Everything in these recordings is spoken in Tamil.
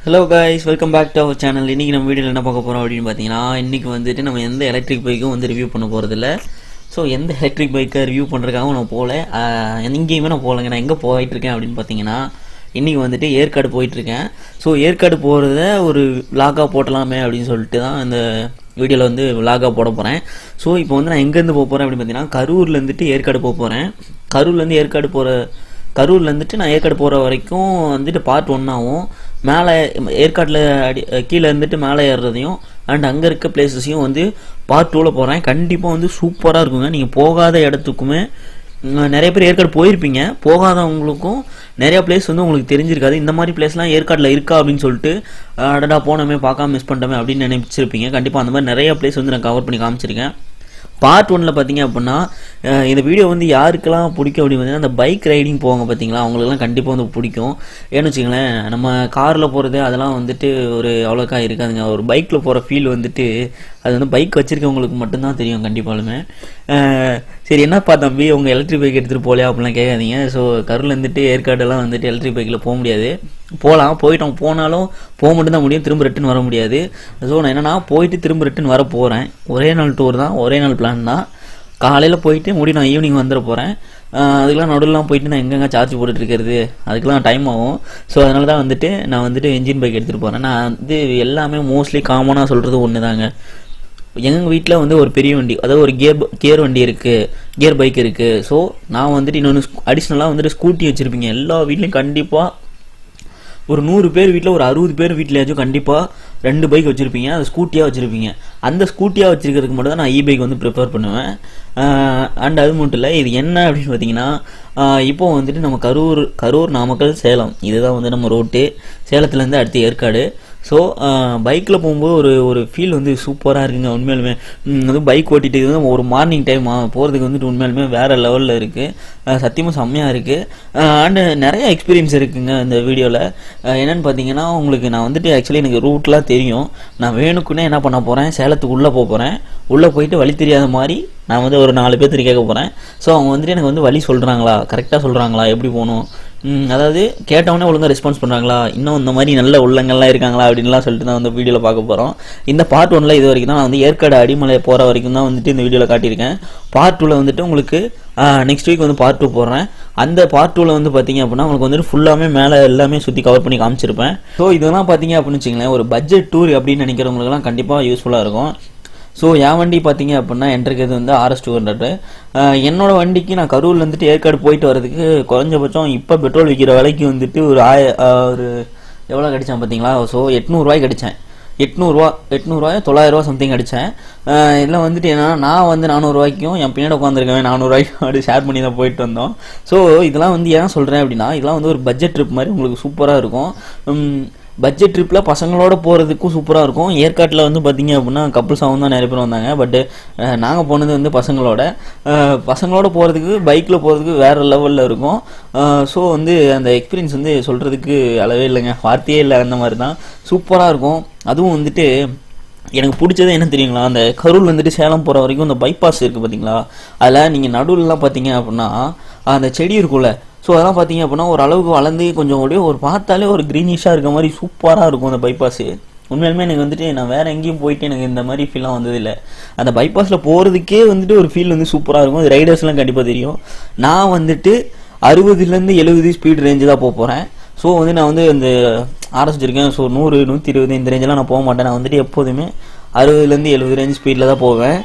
hello guys welcome back to our channel இன்றைக்கி நம்ம வீடியோவில் என்ன பார்க்க போகிறோம் அப்படின்னு பார்த்தீங்கன்னா இன்றைக்கி வந்துட்டு நம்ம எந்த எலக்ட்ரிக் பைக்கும் வந்து ரிவ்யூ பண்ண போகிறதில்ல ஸோ எந்த எலக்ட்ரிக் பைக்கை ரிவ்யூ பண்ணுறதுக்காகவும் நான் போகல ஆஹ், எங்கேயுமே நான் போகலைங்க நான் எங்கே போயிட்டு இருக்கேன் அப்படின்னு பார்த்தீங்கன்னா இன்றைக்கி வந்துட்டு ஏற்காடு போயிட்டுருக்கேன் ஸோ ஏற்காடு போகிறத ஒரு லாகாக போட்டலாமே அப்படின்னு சொல்லிட்டு தான் இந்த வீடியோவில் வந்து லாகாக போட போகிறேன் ஸோ இப்போ வந்து நான் எங்கேருந்து போக போகிறேன் அப்படின்னு பார்த்தீங்கன்னா கரூர்லேருந்துட்டு ஏற்காடு போக போகிறேன் கரூர்லேருந்து ஏற்காடு போகிற கரூர்ல இருந்துட்டு நான் ஏற்காடு போகிற வரைக்கும் வந்துட்டு பார்ட் ஒன்னாகவும் மேலே ஏற்காட்டில் அடி கீழே இருந்துட்டு மேலே ஏறுறதையும் அண்ட் அங்கே இருக்க பிளேசஸையும் வந்து பார்ட் டூவில் போகிறேன் கண்டிப்பாக வந்து சூப்பராக இருக்குங்க நீங்கள் போகாத இடத்துக்குமே உம், நிறைய பேர் ஏற்காடு போயிருப்பீங்க போகாதவங்களுக்கும் நிறைய பிளேஸ் வந்து உங்களுக்கு தெரிஞ்சிருக்காது இந்த மாதிரி பிளேஸ்லாம் ஏற்காட்டில் இருக்கா அப்படின்னு சொல்லிட்டு அடடா போனோமே பார்க்காம மிஸ் பண்ணிட்டோமே அப்படின்னு நினைச்சிருப்பீங்க கண்டிப்பாக அந்த மாதிரி நிறைய பிளேஸ் வந்து நான் கவர் பண்ணி காமிச்சிருக்கேன் பார்ட் ஒன்னில் பார்த்தீங்க அப்படின்னா அஹ் இந்த வீடியோ வந்து யாருக்கெல்லாம் பிடிக்கும் அப்படின்னு பார்த்தீங்கன்னா அந்த பைக் ரைடிங் போவாங்க பார்த்தீங்களா அவங்களுக்குலாம் கண்டிப்பாக வந்து பிடிக்கும் ஏன்னு வச்சுங்களேன் நம்ம காரில் போகிறது அதெல்லாம் வந்துட்டு ஒரு அவ்வளோக்கா இருக்காதுங்க ஒரு பைக்கில் போகிற ஃபீல் வந்துட்டு அது வந்து பைக் வச்சிருக்கவங்களுக்கு மட்டும்தான் தெரியும் கண்டிப்பாலுமே அஹ் சரி என்னப்பா தம்பி உங்கள் எலக்ட்ரிக் பைக் எடுத்துகிட்டு போகலையா அப்படிலாம் கேட்காதீங்க ஸோ கரூர்ல இருந்துட்டு ஏற்காடெல்லாம் வந்துட்டு எலக்ட்ரிக் பைக்கில் போக முடியாது போகலாம் போயிட்டோம் போனாலும் போக மட்டும்தான் முடியும் திரும்ப ரிட்டன் வர முடியாது ஸோ நான் என்னன்னா போயிட்டு திரும்ப ரிட்டன் வர போகிறேன் ஒரே நாள் டூர் தான் ஒரே நாள் பிளான் தான் காலையில் போயிட்டு முடி நான் ஈவினிங் வந்துட போகிறேன் அதுக்கெலாம் நடுவுலாம் போயிட்டு நான் எங்கெங்க சார்ஜ் போட்டுட்டு இருக்கிறது அதுக்கெலாம் டைம் ஆகும் ஸோ அதனால தான் வந்துட்டு நான் வந்துட்டு என்ஜின் பைக் எடுத்துகிட்டு போகிறேன் நான் வந்து எல்லாமே மோஸ்ட்லி காமனாக சொல்கிறது ஒன்று தாங்க எங்கள் வீட்டில் வந்து ஒரு பெரிய வண்டி அதாவது ஒரு கியர் கியர் வண்டி இருக்குது கியர் பைக் இருக்குது ஸோ நான் வந்துட்டு இன்னொன்று அடிஷ்னலாக வந்துட்டு ஸ்கூட்டி வச்சுருப்பீங்க எல்லா வீட்லேயும் கண்டிப்பாக ஒரு நூறு பேர் வீட்டில் ஒரு அறுபது பேர் வீட்லயாச்சும் கண்டிப்பாக ரெண்டு பைக் வச்சுருப்பீங்க அது ஸ்கூட்டியாக வச்சுருப்பீங்க அந்த ஸ்கூட்டியாக வச்சிருக்கிறதுக்கு மட்டும் தான் நான் இ பைக் வந்து ப்ரிஃபர் பண்ணுவேன் அண்ட் அது மட்டும் இல்லை இது என்ன அப்படின்னு பார்த்தீங்கன்னா ஆஹ் இப்போ வந்துட்டு நம்ம கரூர் கரூர் நாமக்கல் சேலம் இதுதான் வந்து நம்ம ரோட்டு சேலத்துலேருந்து அடுத்து ஏற்காடு ஸோ பைக்கில் போகும்போது ஒரு ஒரு ஃபீல் வந்து சூப்பராக இருக்குங்க உண்மையாலுமே ம், அதுவும் பைக் ஓட்டிட்டு இது வந்து ஒரு மார்னிங் டைம் போகிறதுக்கு வந்துட்டு உண்மையாலுமே வேறு லெவலில் இருக்குது சத்தியமாக செம்மையாக இருக்குது அண்டு நிறைய எக்ஸ்பீரியன்ஸ் இருக்குங்க இந்த வீடியோவில் என்னென்னு பார்த்தீங்கன்னா உங்களுக்கு நான் வந்துட்டு ஆக்சுவலி எனக்கு ரூட்லாம் தெரியும் நான் வேணுக்குன்னே என்ன பண்ண போகிறேன் சேலத்துக்கு உள்ளே போக போகிறேன் உள்ளே போயிட்டு வழி தெரியாத மாதிரி நான் வந்து ஒரு நாலு பேர்த்துட்டு கேட்க போகிறேன் ஸோ அவங்க வந்துட்டு எனக்கு வந்து வழி சொல்கிறாங்களா கரெக்டாக சொல்கிறாங்களா எப்படி போகணும் ம், அதாவது கேட்டவொடனே ஒழுங்கா ரெஸ்பான்ஸ் பண்ணுறாங்களா இன்னும் இந்த மாதிரி நல்ல உள்ளங்கள்லாம் இருக்காங்களா அப்படின்லாம் சொல்லிட்டு தான் வந்து வீடியோவில் பார்க்க போகிறோம் இந்த பார்ட் ஒன்ல இது வரைக்கும் தான் நான் வந்து ஏற்காடு அடிமலை போகிற வரைக்கும் தான் வந்துட்டு இந்த வீடியோவில் காட்டியிருக்கேன் பார்ட் டூவில் வந்துட்டு உங்களுக்கு நெக்ஸ்ட் வீக் வந்து பார்ட் டூ போடுறேன் அந்த பார்ட் டூவில் வந்து பார்த்தீங்க அப்படின்னா உங்களுக்கு வந்துட்டு ஃபுல்லாமே மேலே எல்லாமே சுற்றி கவர் பண்ணி காமிச்சிருப்பேன் ஸோ இதெல்லாம் பார்த்தீங்க அப்படின்னு வச்சுங்களேன் ஒரு பட்ஜெட் டூர் அப்படின்னு நினைக்கிறவங்களுக்குலாம் கண்டிப்பாக யூஸ்ஃபுல்லாக இருக்கும் ஸோ என் வண்டி பார்த்தீங்க அப்படின்னா என்ட்ருக்கிறது வந்து ஆர்எஸ் டூ ஹண்ட்ரட் என்னோட வண்டிக்கு நான் கரூர்ல இருந்துட்டு ஏற்காடு போயிட்டு வரதுக்கு குறைஞ்சபட்சம் இப்போ பெட்ரோல் விற்கிற விலைக்கு வந்துட்டு ஒரு ஆய ஆஹ் ஒரு எவ்வளோ கிடைச்சான் பார்த்தீங்களா ஸோ எட்நூறுவாய் கிடைச்சேன் எட்நூறுவா எட்நூறுவாயோ தொள்ளாயிரரூவா சம்திங் அடித்தேன் இதில் வந்துட்டு என்னன்னா நான் வந்து நானூறுரூவாய்க்கும் என் பின்னாடி உட்காந்துருக்கவன் நானூறுரூவாய்க்கும் அப்படி ஷேர் பண்ணி தான் போயிட்டு வந்தோம் ஸோ இதெல்லாம் வந்து ஏன் சொல்கிறேன் அப்படின்னா இதெல்லாம் வந்து ஒரு பட்ஜெட் ட்ரிப் மாதிரி உங்களுக்கு சூப்பராக இருக்கும் உம், பட்ஜெட் ட்ரிப்பில் பசங்களோட போகிறதுக்கும் சூப்பராக இருக்கும் ஏற்காட்டில் வந்து பார்த்தீங்க அப்படின்னா கப்புள்ஸாகவும் தான் நிறைய பேர் வந்தாங்க பட்டு நாங்கள் போனது வந்து பசங்களோட அஹ், பசங்களோட போகிறதுக்கு பைக்கில் போகிறதுக்கு வேறு லெவலில் இருக்கும் ஸோ வந்து அந்த எக்ஸ்பீரியன்ஸ் வந்து சொல்கிறதுக்கு அளவே இல்லைங்க வார்த்தையே இல்லை அந்த மாதிரி தான் சூப்பராக இருக்கும் அதுவும் வந்துட்டு எனக்கு பிடிச்சது என்ன தெரியுங்களா அந்த கரூர் வந்துட்டு சேலம் போகிற வரைக்கும் இந்த பைபாஸ் இருக்குது பார்த்தீங்களா அதில் நீங்கள் நடுவுலலாம் பார்த்தீங்க அப்படின்னா அந்த செடி இருக்கும்ல ஸோ அதெல்லாம் பார்த்தீங்க அப்படின்னா ஒரு அளவுக்கு வளர்ந்து கொஞ்சம் அப்படியே ஒரு பார்த்தாலே ஒரு க்ரீனிஷாக இருக்க மாதிரி சூப்பராக இருக்கும் அந்த பைபாஸு உண்மையாலுமே எனக்கு வந்துட்டு நான் வேற எங்கேயும் போயிட்டு எனக்கு இந்த மாதிரி ஃபீல்லாம் வந்ததில்லை அந்த பைபாஸில் போகிறதுக்கே வந்துட்டு ஒரு ஃபீல் வந்து சூப்பராக இருக்கும் அது ரைடர்ஸ்லாம் கண்டிப்பாக தெரியும் நான் வந்துட்டு அறுபதுலேருந்து எழுபது ஸ்பீட் ரேஞ்சு தான் போக போகிறேன் ஸோ வந்து நான் வந்து இந்த ஆர்எஸ் வச்சிருக்கேன் ஸோ நூறு நூற்றி இருபது இந்த ரேஞ்செல்லாம் நான் போக மாட்டேன் நான் வந்துட்டு எப்போதுமே அறுபதுலேருந்து எழுபது ரேஞ்ச் ஸ்பீடில் தான் போவேன்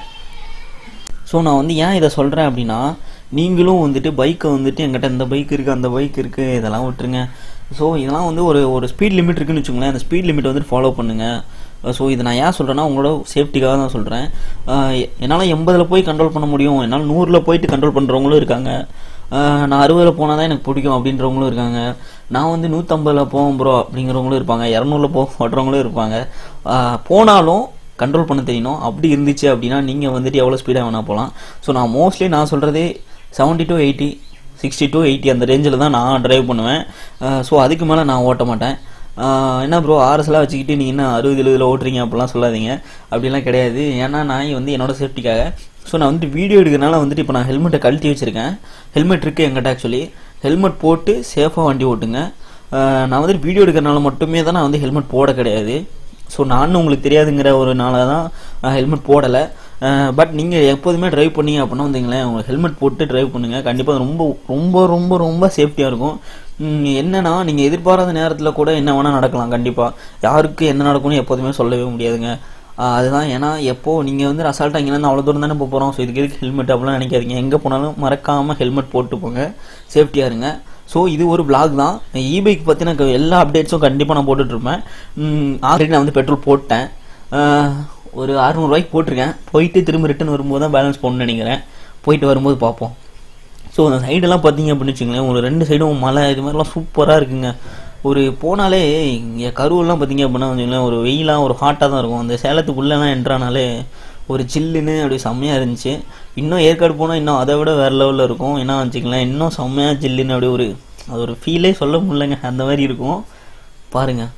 ஸோ நான் வந்து ஏன் இதை சொல்கிறேன் அப்படின்னா நீங்களும் வந்துட்டு பைக்கை வந்துட்டு என்கிட்ட இந்த பைக் இருக்குது அந்த பைக் இருக்குது இதெல்லாம் விட்டுருங்க ஸோ இதெல்லாம் வந்து ஒரு ஒரு ஸ்பீட் லிமிட் இருக்குன்னு வச்சுக்கோங்களேன் அந்த ஸ்பீட் லிமிட் வந்துட்டு ஃபாலோ பண்ணுங்கள் ஸோ இதை நான் ஏன் சொல்கிறேன்னா உங்களோட சேஃப்டிக்காக தான் சொல்கிறேன் என்னால் எண்பதில் போய் கண்ட்ரோல் பண்ண முடியும் என்னால் நூறில் போயிட்டு கண்ட்ரோல் பண்ணுறவங்களும் இருக்காங்க ஆஹ் நான் அறுபதில் போனால் தான் எனக்கு பிடிக்கும் அப்படின்றவங்களும் இருக்காங்க நான் வந்து நூற்றம்பதில் போவோம் ப்ரோ அப்படிங்கிறவங்களும் இருப்பாங்க இரநூறுல போக மாட்டுறவங்களும் இருப்பாங்க ஆஹ் போனாலும் கண்ட்ரோல் பண்ண தெரியணும் அப்படி இருந்துச்சு அப்படின்னா நீங்கள் வந்துட்டு எவ்வளோ ஸ்பீடாக வேணால் போகலாம் ஸோ நான் மோஸ்ட்லி நான் சொல்கிறதே seventy to eighty sixty to eighty அந்த ரேஞ்சில் தான் நான் டிரைவ் பண்ணுவேன் ஸோ அதுக்கு மேலே நான் ஓட்ட மாட்டேன் ஆஹ் என்ன ப்ரோ ஆர்எஸ்லாம் வச்சுக்கிட்டு நீங்கள் என்ன அறுபது எழுபதில் ஓட்டுறீங்க அப்படிலாம் சொல்லாதீங்க அப்படிலாம் கிடையாது ஏன்னா நான் வந்து என்னோட சேஃப்டிக்காக ஸோ நான் வந்துட்டு வீடியோ எடுக்கிறனால வந்துட்டு இப்போ நான் ஹெல்மெட்டை கழட்டி வச்சுருக்கேன் ஹெல்மெட் இருக்குது என்கிட்ட ஆக்சுவலி ஹெல்மெட் போட்டு சேஃபாக வண்டி ஓட்டுங்க அஹ், நான் வந்து வீடியோ எடுக்கிறனால மட்டுமே தான் நான் வந்து ஹெல்மெட் போட கிடையாது ஸோ நானும் உங்களுக்கு தெரியாதுங்கிற ஒரு நாளாக தான் நான் ஹெல்மெட் போடலை பட் நீங்கள் எப்போதுமே டிரைவ் பண்ணீங்க அப்படின்னா வந்தீங்களேன் உங்களுக்கு ஹெல்மெட் போட்டு டிரைவ் பண்ணுங்கள் கண்டிப்பாக ரொம்ப ரொம்ப ரொம்ப ரொம்ப சேஃப்டியாக இருக்கும் ம், என்னன்னா நீங்கள் எதிர்பாராத நேரத்தில் கூட என்ன வேணால் நடக்கலாம் கண்டிப்பாக யாருக்கு என்ன நடக்கும்னு எப்போதுமே சொல்லவே முடியாதுங்க ஆஹ் அதுதான் ஏன்னா எப்போ நீங்கள் வந்து அசால்ட்டாக இங்கேருந்து அவ்வளோ தூரம் தானே போக போகிறோம் ஸோ இதுக்கு எதுக்கு ஹெல்மெட் அப்படிலாம் நினைக்காதீங்க எங்கே போனாலும் மறக்காமல் ஹெல்மெட் போட்டு போங்க சேஃப்டியாக இருங்க ஸோ இது ஒரு vlog தான் இபைக் பற்றின எல்லா அப்டேட்ஸும் கண்டிப்பாக நான் போட்டுட்ருப்பேன் ஆல்ரெடி நான் வந்து பெட்ரோல் போட்டேன் ஆஹ் ஒரு அறுநூறுவாய்க்கு போட்டிருக்கேன் போயிட்டு திரும்ப ரிட்டன் வரும்போது தான் பேலன்ஸ் போடணும்னு நினைக்கிறேன் போயிட்டு வரும்போது பார்ப்போம் ஸோ அந்த சைடெல்லாம் பார்த்தீங்க அப்படின்னு வச்சுங்களேன் ஒரு ரெண்டு சைடும் மலை இது மாதிரிலாம் சூப்பராக இருக்குங்க ஒரு போனாலே இங்கே கருவெல்லாம் பார்த்தீங்க அப்படின்னா வச்சுங்களேன் ஒரு வெயிலாக ஒரு ஹாட்டாக தான் இருக்கும் அந்த சேலத்துக்குள்ளெல்லாம் என்ட்ரானாலே ஒரு சில்லுன்னு அப்படியே செம்மையாக இருந்துச்சு இன்னும் ஏற்காடு போனால் இன்னும் அதை விட வேறு லெவலில் இருக்கும் ஏன்னா வச்சுங்களேன் இன்னும் செம்மையாக சில்லுன்னு அப்படியே ஒரு அது ஒரு ஃபீலே சொல்ல முடியலங்க அந்த மாதிரி இருக்கும் பாருங்கள்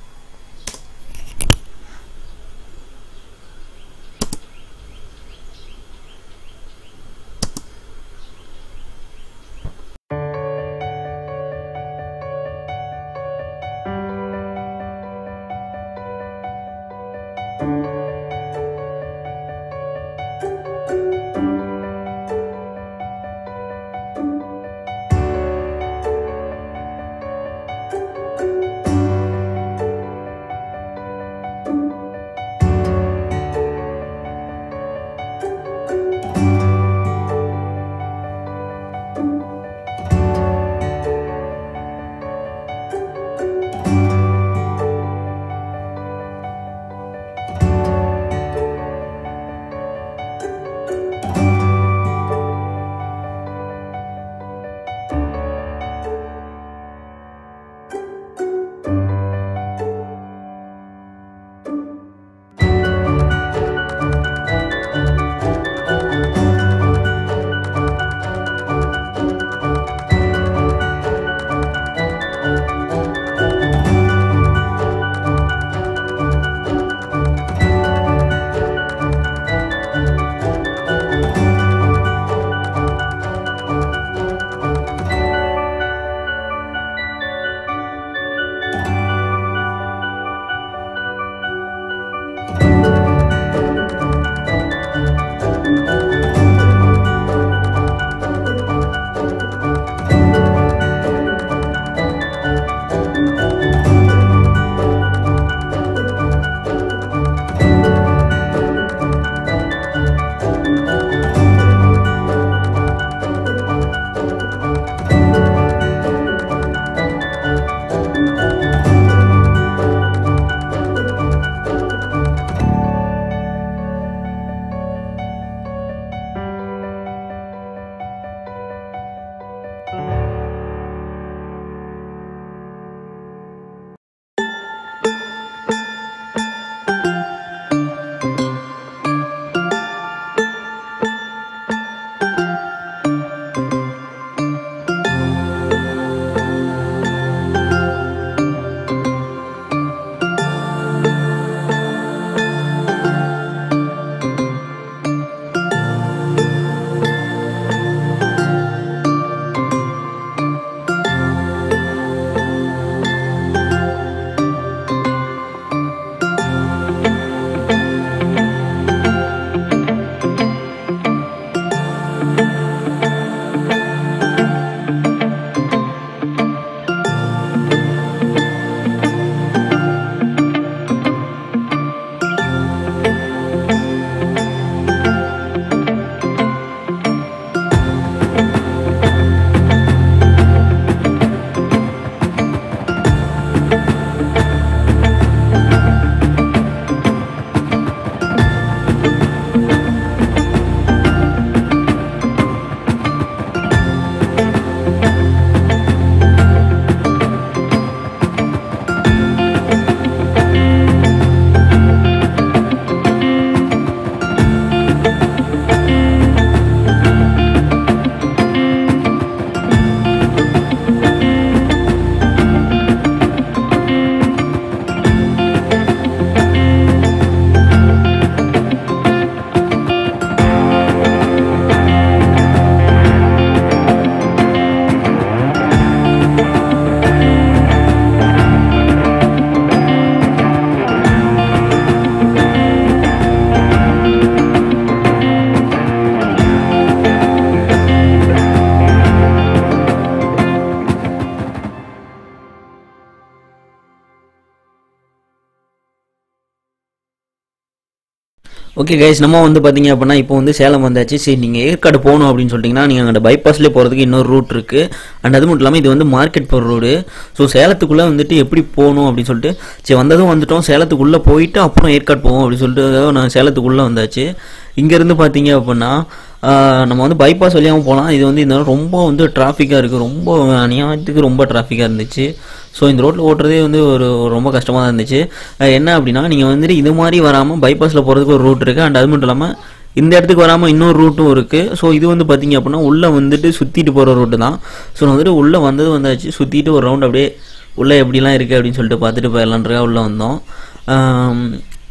ஓகே கைஸ் நம்ம வந்து பார்த்தீங்க அப்படின்னா இப்போ வந்து சேலம் வந்தாச்சு சரி நீங்கள் ஏற்காடு போகணும் அப்படின்னு சொல்லிட்டீங்கன்னா நீங்கள் அங்கே பைபாஸ்லேயே போகிறதுக்கு இன்னொரு ரூட் இருக்குது அண்ட் அது மட்டும் இல்லாமல் இது வந்து மார்க்கெட் போகிற ரோடு ஸோ சேலத்துக்குள்ளே வந்துட்டு எப்படி போகணும் அப்படின்னு சொல்லிட்டு சரி வந்ததும் வந்துட்டோம் சேலத்துக்குள்ளே போயிட்டு அப்புறம் ஏற்காடு போவோம் அப்படின்னு சொல்லிட்டு நான் சேலத்துக்குள்ளே வந்தாச்சு இங்கேருந்து பார்த்தீங்க அப்படின்னா ஆஹ், நம்ம வந்து பைபாஸ் வழியாகவும் போகலாம் இது வந்து இந்த ரொம்ப வந்து டிராஃபிக்காக இருக்குது ரொம்ப அநியாயத்துக்கு ரொம்ப டிராஃபிக்காக இருந்துச்சு ஸோ இந்த ரோட்டில் ஓட்டுறதே வந்து ஒரு ஒரு ரொம்ப கஷ்டமாக தான் இருந்துச்சு அஹ் என்ன அப்படின்னா நீங்கள் வந்துட்டு இது மாதிரி வராமல் பைபாஸில் போகிறதுக்கு ஒரு ரூட் இருக்குது அண்ட் அது மட்டும் இல்லாமல் இந்த இடத்துக்கு வராமல் இன்னொரு ரூட்டும் இருக்குது ஸோ இது வந்து பார்த்தீங்க அப்படின்னா உள்ளே வந்துட்டு சுற்றிட்டு போகிற ரூட்டு தான் ஸோ நான் வந்துட்டு உள்ளே வந்தது வந்தாச்சு சுற்றிட்டு ஒரு ரவுண்ட் அப்படியே உள்ளே எப்படிலாம் இருக்குது அப்படின்னு சொல்லிட்டு பார்த்துட்டு போயிடலான்றக்கா உள்ளே வந்தோம் ஆம்,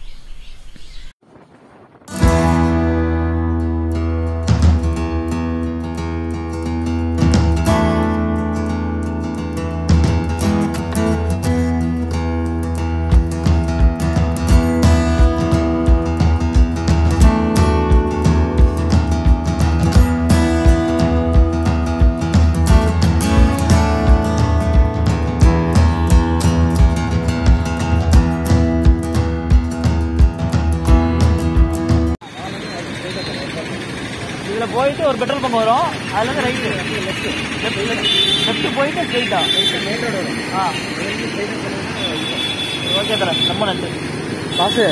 இதில் போயிட்டு ஒரு பெட்ரோல் பங்க் வரும் அதுலேருந்து ரைட்டு லெஃப்ட் லெஃப்ட் போயிட்டு ஸ்ட்ரெயிட்டா மெயின் ரோடு வரும் ஆ ஓகே தரேன் ரொம்ப நன்றி காசு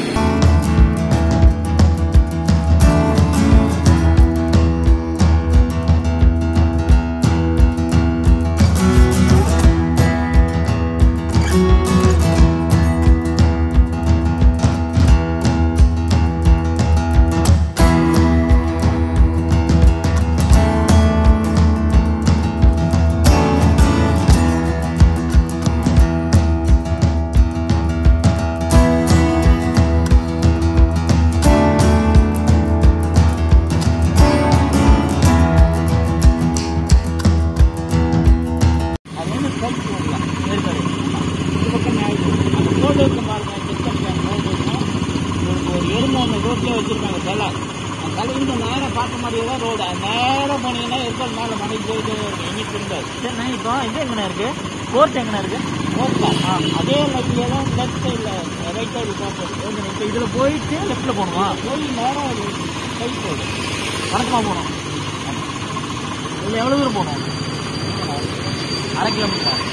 அது வந்து ஸ்ட்ரைட் போகலாம் ஏற்காடு இந்த பக்கம் மேலே அந்த ரோடு இருக்கு பாருங்க செக் பண்ணிக்காங்க ரோடு இருக்கும் உங்களுக்கு ஒரு எருமை ஒன்று ரோட்லேயே வச்சுருக்காங்க தலை அந்த தலை இந்த நேராக பார்த்த மாதிரியே தான் ரோடு அது நேராக போனீங்கன்னா ஏற்காடு மேலே மலைக்கு போயிட்டே இருக்கும் எங்கேயும் திரும்ப சரிண்ணா இப்போ இது எங்கண்ணா இருக்கு கோர்ட் எங்கண்ணா இருக்கு கோர்ட்டா ஆ அதே லைட்லேயே தான் லெஃப்ட் சைடில் ரைட் சைடு போகும் ஓகே இப்போ இதில் போயிட்டு லெஃப்ட்டில் போகணுமா போய் நேராக ஸ்ட்ரைட் ரோடு வணக்கமாக போகணும் இதில் எவ்வளோ தூரம் போகணும் அரை கிலோமீட்டர்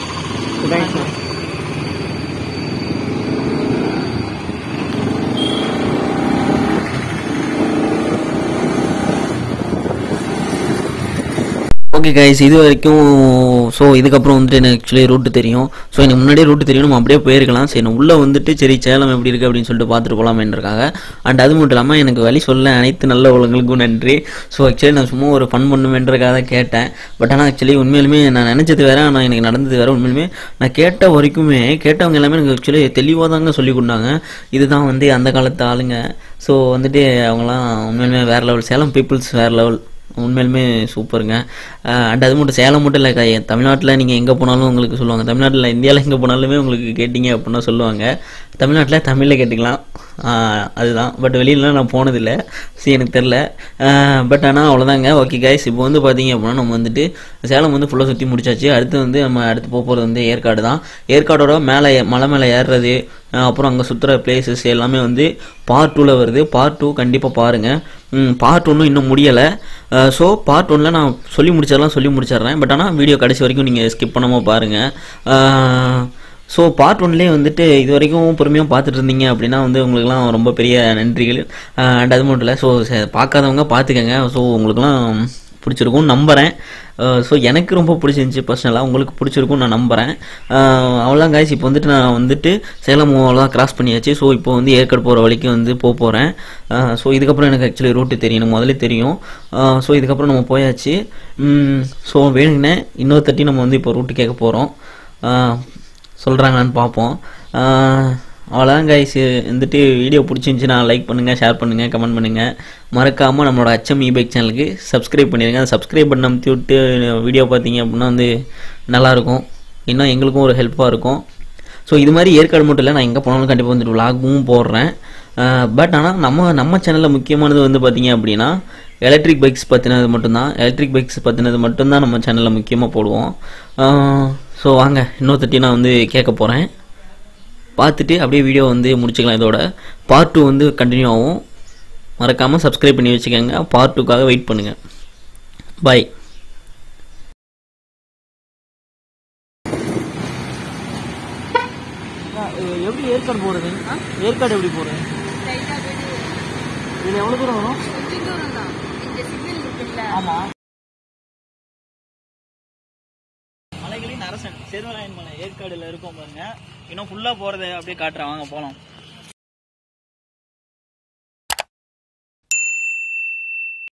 ஓகே கைஸ் இது வரைக்கும் ஸோ இதுக்கப்புறம் வந்துட்டு எனக்கு ஆக்சுவலி ரூட்டு தெரியும் ஸோ எனக்கு முன்னாடியே ரூட்டு தெரியும் நம்ம அப்படியே போயிருக்கலாம் சரி நான் உள்ளே வந்துட்டு சரி சேலம் எப்படி இருக்குது அப்படின்னு சொல்லிட்டு பார்த்துட்டு போகலாமேன்றக்காக அண்ட் அது மட்டும் இல்லாமல் எனக்கு வழி சொல்ல அனைத்து நல்ல உலகங்களுக்கும் நன்றி ஸோ ஆக்சுவலி நான் சும்மா ஒரு ஃபன் பண்ணுவேன்றக்காக தான் கேட்டேன் பட் ஆனால் ஆக்சுவலி உண்மையிலுமே நான் நினச்சது வேறு ஆனால் எனக்கு நடந்தது வேறு உண்மையிலுமே நான் கேட்ட வரைக்குமே கேட்டவங்க எல்லாமே எனக்கு ஆக்சுவலி தெளிவாக தாங்க சொல்லி கொடுத்தாங்க இதுதான் வந்து அந்த காலத்து ஆளுங்க ஸோ வந்துட்டு அவங்களாம் உண்மையிலுமே வேறு லெவல் சேலம் பீப்புள்ஸ் வேறு லெவல் உண்மையிலுமே சூப்பருங்க அண்ட் அது மட்டும் சேலம் மட்டும் இல்லை தமிழ்நாட்டில் நீங்கள் எங்கே போனாலும் உங்களுக்கு சொல்லுவாங்க தமிழ்நாட்டில் இந்தியாவில் எங்கே போனாலுமே உங்களுக்கு கேட்டிங்க அப்படின்னா சொல்லுவாங்க தமிழ்நாட்டில் தமிழில் கேட்டுக்கலாம் ஆஹ் அதுதான் பட் வெளியிலலாம் நான் போனதில்லை சரி எனக்கு தெரில பட் ஆனால் அவ்வளோதாங்க ஓகே கைஸ் இப்போ வந்து பார்த்தீங்க அப்படின்னா நம்ம வந்துட்டு சேலம் வந்து ஃபுல்லாக சுற்றி முடிச்சாச்சு அடுத்து வந்து நம்ம அடுத்து போக போகிறது வந்து ஏற்காடு தான் ஏற்காடோட மேலே மலை மேலே ஏறுறது அஹ் அப்புறம் அங்கே சுற்றுற பிளேசஸ் எல்லாமே வந்து பார்ட் டூவில் வருது பார்ட் டூ கண்டிப்பாக பாருங்கள் பார்ட் ஒன்றும் இன்னும் முடியலை ஸோ பார்ட் ஒன்னில் நான் சொல்லி முடிச்சிடலாம் சொல்லி முடிச்சிடுறேன் பட் ஆனால் வீடியோ கடைசி வரைக்கும் நீங்கள் ஸ்கிப் பண்ணாமல் பாருங்கள் ஸோ பார்ட் ஒன்லேயே வந்துட்டு இது வரைக்கும் பொறுமையாக பார்த்துட்டு இருந்தீங்க அப்படின்னா வந்து உங்களுக்குலாம் ரொம்ப பெரிய நன்றிகள் அண்ட் அது மட்டும் இல்லை ஸோ பார்க்காதவங்க பார்த்துக்கங்க ஸோ உங்களுக்குலாம் பிடிச்சிருக்கும் நம்புகிறேன் ஸோ எனக்கு ரொம்ப பிடிச்சிருந்துச்சி பர்சனலாக உங்களுக்கு பிடிச்சிருக்கும் நான் நம்புகிறேன் அவ்வளோதான் காய்ஸ் இப்போ வந்துட்டு நான் வந்துட்டு சேலம் அவ்வளோதான் கிராஸ் பண்ணியாச்சு ஸோ இப்போ வந்து ஏற்காடு போகிற வழிக்கு வந்து போக போகிறேன் ஸோ இதுக்கப்புறம் எனக்கு ஆக்சுவலி ரூட்டு தெரியும் எனக்கு முதல்ல தெரியும் ஸோ இதுக்கப்புறம் நம்ம போயாச்சு ஸோ வேணுங்கண்ணே இன்னொரு தட்டி நம்ம வந்து இப்போ ரூட்டு கேட்க போகிறோம் சொல்கிறாங்களான்னு பார்ப்போம் அவ்வளோதான் கைஸ் வந்துட்டு வீடியோ பிடிச்சிருந்துச்சுன்னா லைக் பண்ணுங்கள் ஷேர் பண்ணுங்கள் கமெண்ட் பண்ணுங்கள் மறக்காமல் நம்மளோட அச்சம் இ பைக் சேனலுக்கு சப்ஸ்கிரைப் பண்ணிடுங்க அந்த சப்ஸ்கிரைப் பண்ண அமுத்தி விட்டு வீடியோ பார்த்தீங்க அப்படின்னா வந்து நல்லாயிருக்கும் இன்னும் எங்களுக்கும் ஒரு ஹெல்ப்பாக இருக்கும் ஸோ இது மாதிரி ஏற்காடு மட்டும் இல்லை நான் எங்கே போனாலும் கண்டிப்பாக வந்துட்டு விலாகும் போடுறேன் பட் ஆனால் நம்ம நம்ம சேனலில் முக்கியமானது வந்து பார்த்தீங்க அப்படின்னா எலக்ட்ரிக் பைக்ஸ் பற்றினது மட்டும்தான் எலக்ட்ரிக் பைக்ஸ் பற்றினது மட்டும்தான் நம்ம சேனலில் முக்கியமாக போடுவோம் ஸோ வாங்க இன்னொருத்தட்டி நான் வந்து கேட்க போகிறேன் பார்த்துட்டு அப்படியே வீடியோ வந்து முடிச்சுக்கலாம் இதோட பார்ட் டூ வந்து கண்டினியூ ஆகும் மறக்காமல் சப்ஸ்கிரைப் பண்ணி வச்சுக்கோங்க பார்ட் டூக்காக வெயிட் பண்ணுங்கள் பாய் எப்படி ஏற்காடு போகிறது ஏற்காடு எப்படி போகிறது இதில் எவ்வளோ தூரம் வரும் ஆமாம் மலைகளின் அரசன் சேர்வராயன் மலை ஏற்காடுல இருக்கோம் பாருங்க இன்னும் ஃபுல்லா போறதை அப்படியே காட்டுறேன் வாங்க போலாம்